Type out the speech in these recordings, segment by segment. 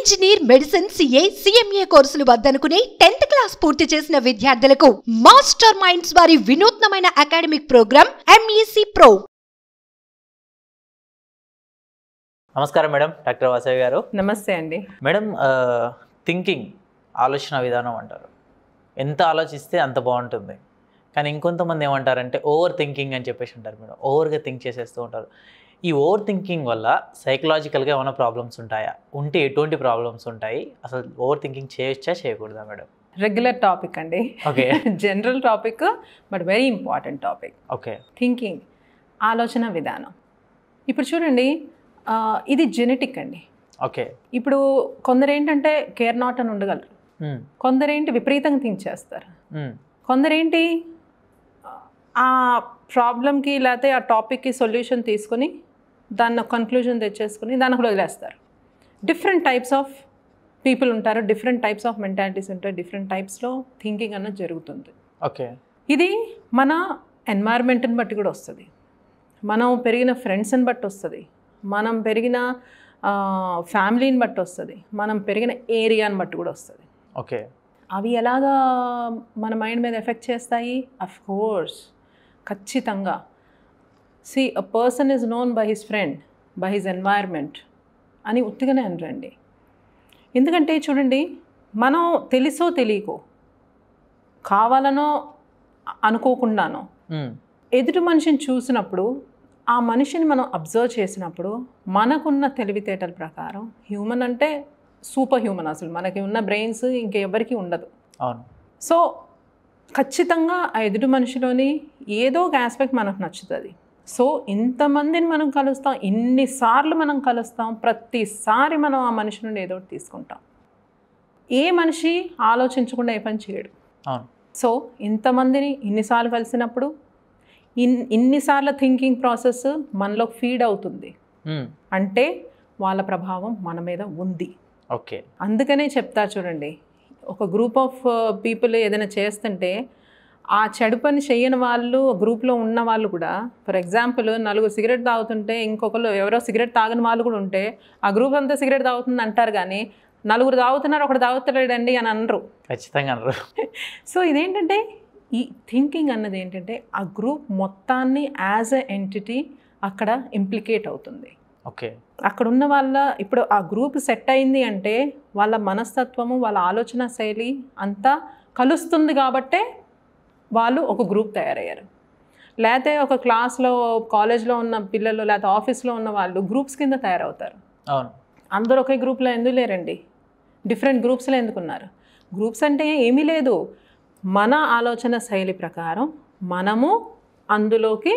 Engineer medicine CA CMA కోర్సులు వద్దనుకుని tenth class పూర్తి చేసిన విద్యార్థులకు మాస్టర్ మైండ్స్ వారి వినూత్నమైన అకాడమిక్ ప్రోగ్రాం ఎంఈసి ప్రో నమస్కారం మేడం డాక్టర్ వాసవి గారు నమస్తే అండి మేడం థింకింగ్ ఆలోచన విధానం అంటారు ఎంత ఆలోచిస్తే అంత బాగుంటుంది కానీ ఇంకొంతమంది ఏమంటారంటే ఓవర్ థింకింగ్ అని చెప్పేసి అంటారు మేడం ఓవర్గా థింక్ చేసేస్తూ ఉంటారు ఈ ఓవర్ థింకింగ్ వల్ల సైకలాజికల్గా ఏమైనా ప్రాబ్లమ్స్ ఉంటాయా ఉంటే ఎటువంటి ప్రాబ్లమ్స్ ఉంటాయి అసలు ఓవర్ థింకింగ్ చేయొచ్చా చేయకూడదా మేడం రెగ్యులర్ టాపిక్ అండి okay general topic but very important topic okay thinking ఆలోచన విధానం ఇప్పుడు చూడండి ఆ, ఇది జెనెటిక్ అండి ఓకే ఇప్పుడు కొందరు ఏంటంటే కేర్ నాట్ అని ఉండగలరు మ్మ్. కొందరేంటి విపరీతంగా థింక్ చేస్తారు మ్మ్. కొందరేంటి ఆ ప్రాబ్లంకి లేకపోతే ఆ టాపిక్కి సొల్యూషన్ తీసుకొని దాన్ని కన్క్లూజన్ తెచ్చేసుకుని దాన్ని కూడా వదిలేస్తారు డిఫరెంట్ టైప్స్ ఆఫ్ పీపుల్ ఉంటారు డిఫరెంట్ టైప్స్ ఆఫ్ మెంటాలిటీస్ ఉంటాయి డిఫరెంట్ టైప్స్లో థింకింగ్ అన్నది జరుగుతుంది ఓకే ఇది మన ఎన్వైర్మెంట్ని బట్టి కూడా వస్తుంది మనం పెరిగిన ఫ్రెండ్స్ని బట్టి వస్తుంది మనం పెరిగిన ఫ్యామిలీని బట్టి వస్తుంది మనం పెరిగిన ఏరియాని బట్టి కూడా వస్తుంది ఓకే అవి ఎలాగా మన మైండ్ మీద ఎఫెక్ట్ చేస్తాయి అఫ్ కోర్స్ ఖచ్చితంగా see a person is known by his friend by his environment అని ఉత్తిగానే అనరండి ఎందుకంటే చూడండి మనం తెలుసో తెలియకో కావాలనో అనుకోకుండానో మ్మ్. ఎదుటి మనిషిని చూసినప్పుడు ఆ మనిషిని మనం అబ్జర్వ్ చేసినప్పుడు మనకున్న తెలివితేటల ప్రకారం హ్యూమన్ అంటే సూపర్ హ్యూమన్ అసలు మనకి ఉన్న బ్రెయిన్స్ ఇంకెవరికి ఉండదు అవును సో ఖచ్చితంగా ఆ ఎదుటి మనిషిలోని ఏదో ఒక ఆస్పెక్ట్ మనకు నచ్చుతుంది సో ఇంతమందిని మనం కలుస్తాం ఇన్నిసార్లు మనం కలుస్తాం ప్రతిసారి మనం ఆ మనిషి నుండి ఏదో ఒకటి తీసుకుంటాం ఏ మనిషి ఆలోచించకుండా ఏ పని చేయడు అవును సో ఇంతమందిని ఇన్నిసార్లు కలిసినప్పుడు ఇన్ ఇన్నిసార్లు థింకింగ్ ప్రాసెస్ మనలో ఫీడ్ అవుతుంది మ్మ్. అంటే వాళ్ళ ప్రభావం మన మీద ఉంది ఓకే అందుకనే చెప్తా చూడండి ఒక గ్రూప్ ఆఫ్ పీపుల్ ఏదైనా చేస్తుంటే ఆ చెడు పని చేయని వాళ్ళు గ్రూప్లో ఉన్న వాళ్ళు కూడా ఫర్ ఎగ్జాంపుల్ నలుగురు సిగరెట్ తాగుతుంటే ఇంకొకరు ఎవరో సిగరెట్ తాగని వాళ్ళు కూడా ఉంటే ఆ గ్రూప్ అంతా సిగరెట్ తాగుతుంది అంటారు కానీ నలుగురు తాగుతున్నారు ఒకడు తాగుతలేడండి అని అనరు ఖచ్చితంగా అనరు సో ఇదేంటంటే ఈ థింకింగ్ అన్నది ఏంటంటే ఆ గ్రూప్ మొత్తాన్ని యాజ్ ఎ ఎంటిటీ అక్కడ ఇంప్లికేట్ అవుతుంది ఓకే అక్కడ ఉన్న వాళ్ళ ఇప్పుడు ఆ గ్రూప్ సెట్ అయింది అంటే వాళ్ళ మనస్తత్వము వాళ్ళ ఆలోచన శైలి అంతా కలుస్తుంది కాబట్టే వాళ్ళు ఒక గ్రూప్ తయారయ్యారు లేకపోతే ఒక క్లాస్లో కాలేజ్లో ఉన్న పిల్లలు లేకపోతే ఆఫీస్లో ఉన్న వాళ్ళు గ్రూప్స్ కింద తయారవుతారు అవును అందరూ ఒకే గ్రూప్లో ఎందుకు లేరండి డిఫరెంట్ గ్రూప్స్లో ఎందుకున్నారు గ్రూప్స్ అంటే ఏమీ లేదు మన ఆలోచన శైలి ప్రకారం మనము అందులోకి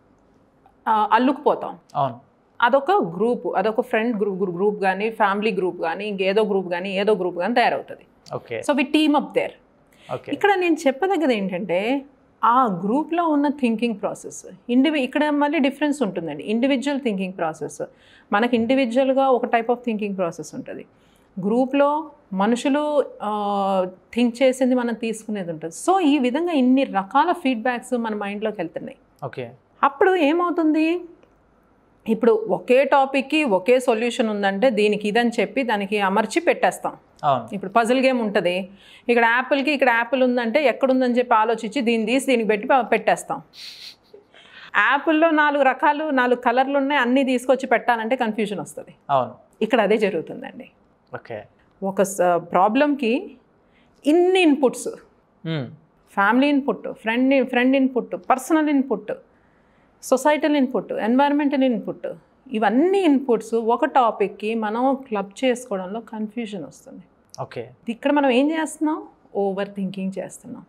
ఆ, అల్లుకుపోతాం అవును అదొక గ్రూప్ అదొక ఫ్రెండ్ గ్రూప్ గ్రూప్ కానీ ఫ్యామిలీ గ్రూప్ కానీ ఇంకేదో గ్రూప్ కానీ ఏదో గ్రూప్ కానీ తయారవుతుంది okay so we team up there okay ఇక్కడ నేను చెప్పదగ్గది ఏంటంటే ఆ గ్రూప్లో ఉన్న థింకింగ్ ప్రాసెస్ ఇండివి ఇక్కడ మళ్ళీ డిఫరెన్స్ ఉంటుందండి ఇండివిజువల్ థింకింగ్ ప్రాసెస్ మనకి ఇండివిజువల్గా ఒక టైప్ ఆఫ్ థింకింగ్ ప్రాసెస్ ఉంటుంది గ్రూప్లో మనుషులు థింక్ చేసింది మనం తీసుకునేది ఉంటుంది సో ఈ విధంగా ఇన్ని రకాల ఫీడ్బ్యాక్స్ మన మైండ్లోకి వెళ్తున్నాయి ఓకే అప్పుడు ఏమవుతుంది ఇప్పుడు ఒకే టాపిక్కి ఒకే సొల్యూషన్ ఉందంటే దీనికి ఇదని చెప్పి దానికి అమర్చి పెట్టేస్తాం అవును ఇప్పుడు పజిల్ గేమ్ ఉంటుంది ఇక్కడ యాపిల్కి ఇక్కడ యాపిల్ ఉందంటే ఎక్కడుందని చెప్పి ఆలోచించి దీన్ని తీసి దీనికి పెట్టి ప- పెట్టేస్తాం యాపిల్లో నాలుగు రకాలు నాలుగు కలర్లు ఉన్నాయి అన్నీ తీసుకొచ్చి పెట్టాలంటే కన్ఫ్యూజన్ వస్తుంది అవును ఇక్కడ అదే జరుగుతుందండి ఓకే ఒక ప్రాబ్లంకి ఇన్ని inputs hmm. Family input friend friend input personal input societal input environmental input ఇవన్నీ ఇన్పుట్స్ ఒక టాపిక్కి మనం క్లబ్ చేసుకోవడంలో కన్ఫ్యూజన్ వస్తుంది ఓకే ఇక్కడ మనం ఏం చేస్తున్నాం ఓవర్ థింకింగ్ చేస్తున్నాం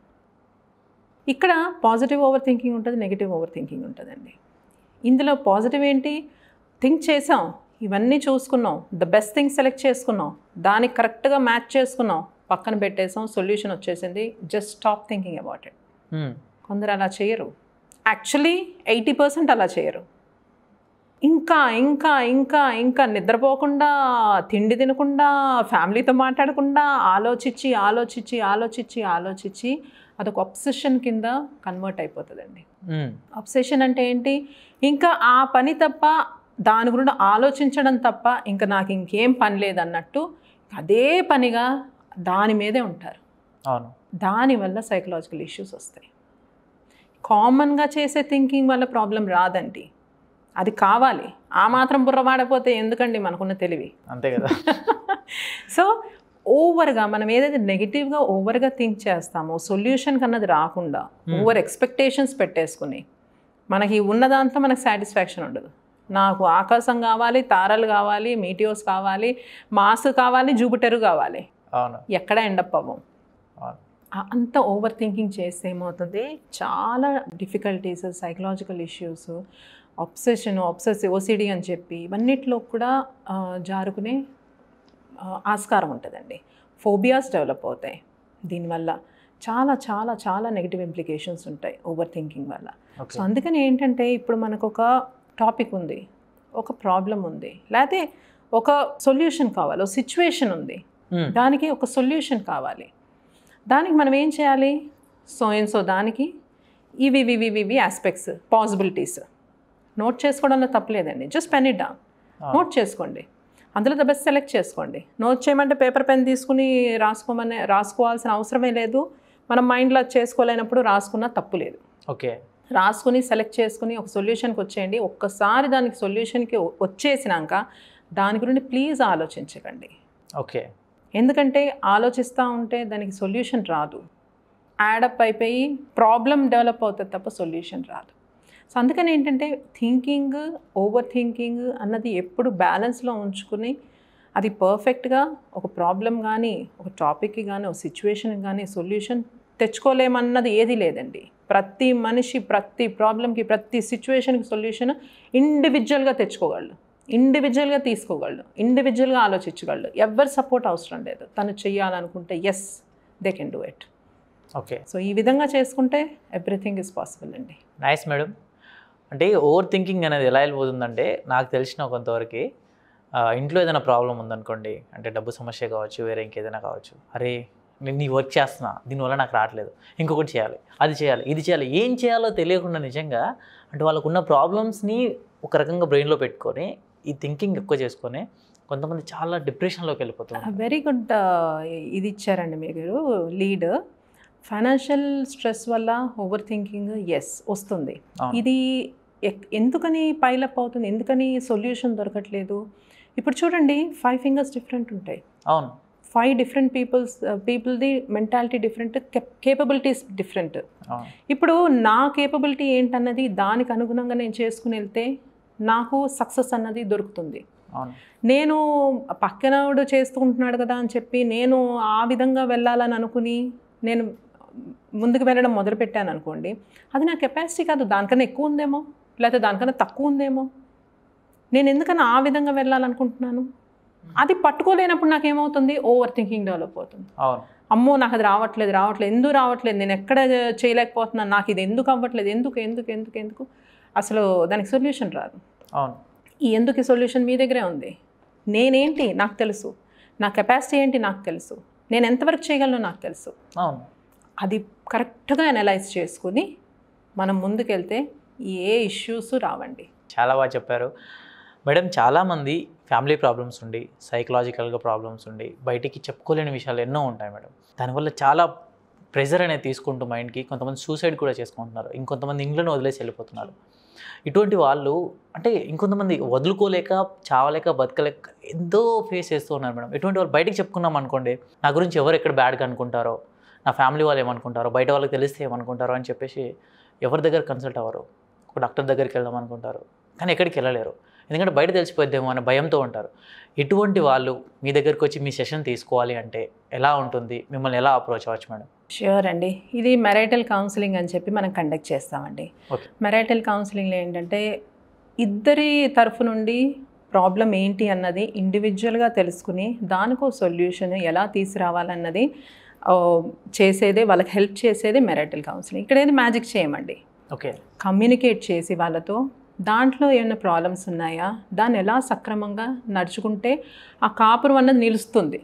ఇక్కడ పాజిటివ్ ఓవర్ థింకింగ్ ఉంటుంది నెగిటివ్ ఓవర్ థింకింగ్ ఉంటుందండి ఇందులో పాజిటివ్ ఏంటి థింక్ చేసాం ఇవన్నీ చూసుకున్నాం ద బెస్ట్ థింగ్ సెలెక్ట్ చేసుకున్నాం దానికి కరెక్ట్గా మ్యాచ్ చేసుకున్నాం పక్కన పెట్టేసాం సొల్యూషన్ వచ్చేసింది just stop thinking about it hmm. కొందరు అలా చేయరు యాక్చువల్లీ ఎయిటీ పర్సెంట్ అలా చేయరు ఇంకా ఇంకా ఇంకా ఇంకా నిద్రపోకుండా తిండి తినకుండా ఫ్యామిలీతో మాట్లాడకుండా ఆలోచించి ఆలోచించి ఆలోచించి ఆలోచించి అదొక అబ్సెషన్ కింద కన్వర్ట్ అయిపోతుందండి మ్మ్. అబ్సెషన్ అంటే ఏంటి ఇంకా ఆ పని తప్ప దాని గురించి ఆలోచించడం తప్ప ఇంకా నాకు ఇంకేం పని లేదన్నట్టు అదే పనిగా దాని మీదే ఉంటారు అవును దానివల్ల సైకలాజికల్ ఇష్యూస్ వస్తాయి కామన్గా చేసే థింకింగ్ వల్ల ప్రాబ్లం రాదండి అది కావాలి ఆ మాత్రం బుర్ర వాడపోతే ఎందుకండి మనకున్న తెలివి అంతే కదా సో ఓవర్గా మనం ఏదైతే నెగిటివ్గా ఓవర్గా థింక్ చేస్తామో సొల్యూషన్ కన్నది రాకుండా ఓవర్ ఎక్స్పెక్టేషన్స్ పెట్టేసుకుని మనకి ఉన్నదంతా మనకు సాటిస్ఫాక్షన్ ఉండదు నాకు ఆకాశం కావాలి తారలు కావాలి మీటియోస్ కావాలి మాస్ కావాలి జూపిటర్ కావాలి అవును ఎక్కడ ఎండప్ అవ్వం అవును ఆ- అంత ఓవర్ థింకింగ్ చేస్తే ఏమవుతుంది చాలా difficulties psychological issues obsession obsessive OCD అని చెప్పి ఇవన్నిట్లో కూడా ఆ, జారుకునే ఆ, ఆస్కారం ఉంటుందండి ఫోబియాస్ డెవలప్ అవుతాయి దీనివల్ల చాలా చాలా చాలా నెగిటివ్ ఇంప్లికేషన్స్ ఉంటాయి ఓవర్ థింకింగ్ వల్ల సో ఓకే అందుకని ఏంటంటే ఇప్పుడు మనకు ఒక టాపిక్ ఉంది ఒక ప్రాబ్లం ఉంది లేకపోతే ఒక సొల్యూషన్ కావాలి ఒక సిచ్యువేషన్ ఉంది మ్మ్. దానికి ఒక సొల్యూషన్ కావాలి దానికి మనం ఏం చేయాలి సో అండ్ సో దానికి ఇవి ఇవి ఇవి ఇవి ఆస్పెక్ట్స్ పాసిబిలిటీస్ నోట్ చేసుకోవడంలో తప్పలేదండి జస్ట్ పెన్ ఇట్ డౌన్ అవును. నోట్ చేసుకోండి అందులో ద బెస్ట్ సెలెక్ట్ చేసుకోండి నోట్ చేయమంటే పేపర్ పెన్ తీసుకుని రాసుకోమని రాసుకోవాల్సిన అవసరమే లేదు మనం మైండ్లో చేసుకోలేనప్పుడు రాసుకున్నా తప్పు లేదు ఓకే రాసుకుని సెలెక్ట్ చేసుకుని ఒక సొల్యూషన్కి వచ్చేయండి ఒక్కసారి దానికి సొల్యూషన్కి వచ్చేసినాక దాని గురించి ప్లీజ్ ఆలోచించకండి ఓకే ఎందుకంటే ఆలోచిస్తూ ఉంటే దానికి సొల్యూషన్ రాదు యాడప్ అయిపోయి ప్రాబ్లం డెవలప్ అవుతుంది తప్ప సొల్యూషన్ రాదు సో అందుకని ఏంటంటే థింకింగ్ ఓవర్ థింకింగ్ అన్నది ఎప్పుడు బ్యాలెన్స్లో ఉంచుకుని అది పర్ఫెక్ట్గా ఒక ప్రాబ్లం కానీ ఒక టాపిక్కి కానీ ఒక సిచ్యువేషన్కి కానీ సొల్యూషన్ తెచ్చుకోలేమన్నది ఏది లేదండి ప్రతి మనిషి ప్రతి ప్రాబ్లంకి ప్రతి సిచ్యువేషన్కి సొల్యూషన్ ఇండివిజువల్గా తెచ్చుకోగలడు ఇండివిజువల్గా తీసుకోగలడు ఇండివిజువల్గా ఆలోచించగలడు ఎవరి సపోర్ట్ అవసరం లేదు తను చెయ్యాలనుకుంటే yes they can do it okay so ఈ విధంగా చేసుకుంటే ఎవ్రీథింగ్ ఇస్ పాసిబుల్ అండి నైస్ మేడం అంటే ఓవర్ థింకింగ్ అనేది ఎలా వెళ్ళిపోతుందంటే నాకు తెలిసిన కొంతవరకు ఆ, ఇంట్లో ఏదైనా ప్రాబ్లం ఉందనుకోండి అంటే డబ్బు సమస్య కావచ్చు వేరే ఇంకేదైనా కావచ్చు అరే నేను నీ వర్క్ చేస్తున్నా దీనివల్ల నాకు రావట్లేదు ఇంకొకటి చేయాలి అది చేయాలి ఇది చేయాలి ఏం చేయాలో తెలియకుండా నిజంగా అంటే వాళ్ళకున్న ప్రాబ్లమ్స్ని ఒక రకంగా బ్రెయిన్లో పెట్టుకొని ఈ థింకింగ్ ఎక్కువ చేసుకొని కొంతమంది చాలా డిప్రెషన్లోకి వెళ్ళిపోతున్నారు వెరీ గుడ్ ఇది ఇచ్చారండి మీరు లీడ్ ఫైనాన్షియల్ స్ట్రెస్ వల్ల ఓవర్ థింకింగ్ ఎస్ వస్తుంది అవును. ఇది ఎక్- ఎందుకని పైలప్ అవుతుంది ఎందుకని సొల్యూషన్ దొరకట్లేదు ఇప్పుడు చూడండి ఫైవ్ ఫింగర్స్ డిఫరెంట్ ఉంటాయి అవును ఫైవ్ డిఫరెంట్ పీపుల్స్ పీపుల్ది మెంటాలిటీ డిఫరెంట్ కేపబిలిటీస్ డిఫరెంట్ అవును ఇప్పుడు నా కేపబిలిటీ ఏంటన్నది దానికి అనుగుణంగా నేను చేసుకుని వెళ్తే నాకు సక్సెస్ అన్నది దొరుకుతుంది అవును నేను పక్కనవాడు చేసుకుంటున్నాడు కదా అని చెప్పి నేను ఆ విధంగా వెళ్ళాలని అనుకుని నేను ముందుకు వెళ్ళడం మొదలుపెట్టాను అనుకోండి అది నా కెపాసిటీ కాదు దానికన్నా ఎక్కువ ఉందేమో లేకపోతే దానికన్నా తక్కువ ఉందేమో నేను ఎందుకన్నా ఆ విధంగా వెళ్ళాలనుకుంటున్నాను అది పట్టుకోలేనప్పుడు నాకేమవుతుంది ఓవర్ థింకింగ్ డెవలప్ అవుతుంది అవును అమ్మో నాకు అది రావట్లేదు రావట్లేదు ఎందుకు రావట్లేదు నేను ఎక్కడ చేయలేకపోతున్నాను నాకు ఇది ఎందుకు అవ్వట్లేదు ఎందుకు ఎందుకు ఎందుకు ఎందుకు అసలు దానికి సొల్యూషన్ రాదు అవును ఈ ఎందుకు సొల్యూషన్ మీ దగ్గరే ఉంది నేనేంటి నాకు తెలుసు నా కెపాసిటీ ఏంటి నాకు తెలుసు నేను ఎంతవరకు చేయగలను నాకు తెలుసు అవును అది కరెక్ట్గా అనలైజ్ చేసుకుని మనం ముందుకెళ్తే ఏ ఇష్యూస్ రావండి చాలా బాగా చెప్పారు మేడం చాలామంది ఫ్యామిలీ ప్రాబ్లమ్స్ ఉండి సైకలాజికల్గా ప్రాబ్లమ్స్ ఉండి బయటికి చెప్పుకోలేని విషయాలు ఎన్నో ఉంటాయి మేడం దానివల్ల చాలా ప్రెజర్ అనేది తీసుకుంటూ మైండ్కి కొంతమంది సూసైడ్ కూడా చేసుకుంటున్నారు ఇంకొంతమంది ఇంట్లోనే వదిలేసి వెళ్ళిపోతున్నారు ఇటువంటి వాళ్ళు అంటే ఇంకొంతమంది వదులుకోలేక చావలేక బతకలేక ఎంతో ఫేస్ చేస్తూ ఉన్నారు మేడం ఇటువంటి వాళ్ళు బయటికి చెప్పుకున్నాం అనుకోండి నా గురించి ఎవరు ఎక్కడ బ్యాడ్గా అనుకుంటారో నా ఫ్యామిలీ వాళ్ళు ఏమనుకుంటారో బయట వాళ్ళకి తెలిస్తే ఏమనుకుంటారో అని చెప్పేసి ఎవరి దగ్గర కన్సల్ట్ అవ్వరు ఒక డాక్టర్ దగ్గరికి వెళ్దాం అనుకుంటారు కానీ ఎక్కడికి వెళ్ళలేరు ఎందుకంటే బయట తెలిసిపోద్దేమో అనే భయంతో ఉంటారు ఇటువంటి వాళ్ళు మీ దగ్గరికి వచ్చి మీ సెషన్ తీసుకోవాలి అంటే ఎలా ఉంటుంది మిమ్మల్ని ఎలా అప్రోచ్ అవ్వచ్చు మేడం ష్యూర్ అండి ఇది మెరైటల్ కౌన్సిలింగ్ అని చెప్పి మనం కండక్ట్ చేస్తామండి Okay. మెరైటల్ కౌన్సిలింగ్లో ఏంటంటే ఇద్దరి తరఫు నుండి ప్రాబ్లం ఏంటి అన్నది ఇండివిజువల్గా తెలుసుకుని దానికో సొల్యూషన్ ఎలా తీసుకురావాలన్నది ఆ, చేసేదే వాళ్ళకి హెల్ప్ చేసేదే మెరైటల్ కౌన్సిలింగ్ ఇక్కడ ఏది మ్యాజిక్ చేయమండి ఓకే కమ్యూనికేట్ చేసి వాళ్ళతో దాంట్లో ఏమైనా ప్రాబ్లమ్స్ ఉన్నాయా దాన్ని ఎలా సక్రమంగా నడుచుకుంటే ఆ కాపురం అన్నది నిలుస్తుంది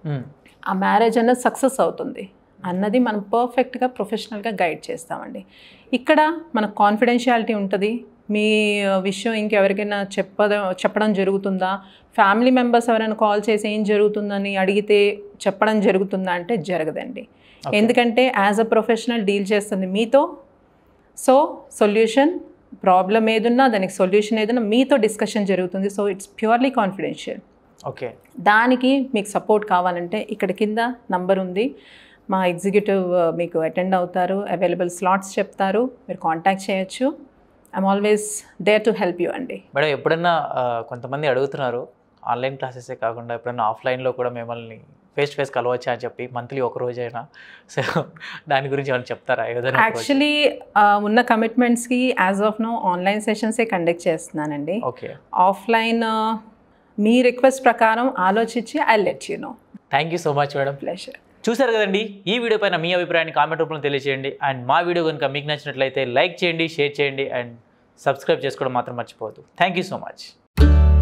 ఆ మ్యారేజ్ అన్నది సక్సెస్ అవుతుంది అన్నది మనం పర్ఫెక్ట్గా ప్రొఫెషనల్గా గైడ్ చేస్తామండి ఇక్కడ మనకు కాన్ఫిడెన్షియాలిటీ ఉంటుంది మీ విషయం ఇంకెవరికైనా చెప్పడం చెప్పడం జరుగుతుందా ఫ్యామిలీ మెంబర్స్ ఎవరైనా కాల్ చేసి ఏం జరుగుతుందని అడిగితే చెప్పడం జరుగుతుందా అంటే జరగదండి ఎందుకంటే యాజ్ అ ప్రొఫెషనల్ డీల్ చేస్తుంది మీతో సో సొల్యూషన్ ప్రాబ్లం ఏదున్నా దానికి సొల్యూషన్ ఏదన్నా మీతో డిస్కషన్ జరుగుతుంది so it's purely confidential okay దానికి మీకు సపోర్ట్ కావాలంటే ఇక్కడ కింద నంబర్ ఉంది మా ఎగ్జిక్యూటివ్ మీకు అటెండ్ అవుతారు అవైలబుల్ స్లాట్స్ చెప్తారు మీరు కాంటాక్ట్ చేయొచ్చు I'm always there to help you అండి మేడం ఎప్పుడన్నా ఆ, కొంతమంది అడుగుతున్నారు ఆన్లైన్ క్లాసెసే కాకుండా ఎప్పుడన్నా ఆఫ్లైన్లో కూడా మిమ్మల్ని ఫేస్ టు ఫేస్ కలవచ్చా అని చెప్పి మంత్లీ ఒక రోజైనా సో దాని గురించి ఏమైనా చెప్తారా ఏదైనా ఒక రోజు? యాక్చువల్లీ ఉన్న కమిట్మెంట్స్కి యాజ్ ఆఫ్ నో ఆన్లైన్ సెషన్సే కండక్ట్ చేస్తున్నానండి ఓకే ఆఫ్లైన్ మీ రిక్వెస్ట్ ప్రకారం ఆలోచించి I let you know thank you so much madam pleasure చూసారు కదండి ఈ వీడియో పైన మీ అభిప్రాయాన్ని కామెంట్ రూపంలో తెలియజేయండి అండ్ మా వీడియో కనుక మీకు నచ్చినట్లయితే లైక్ చేయండి షేర్ చేయండి అండ్ సబ్స్క్రైబ్ చేసుకోవడం మాత్రం మర్చిపోవద్దు థ్యాంక్ యూ సో మచ్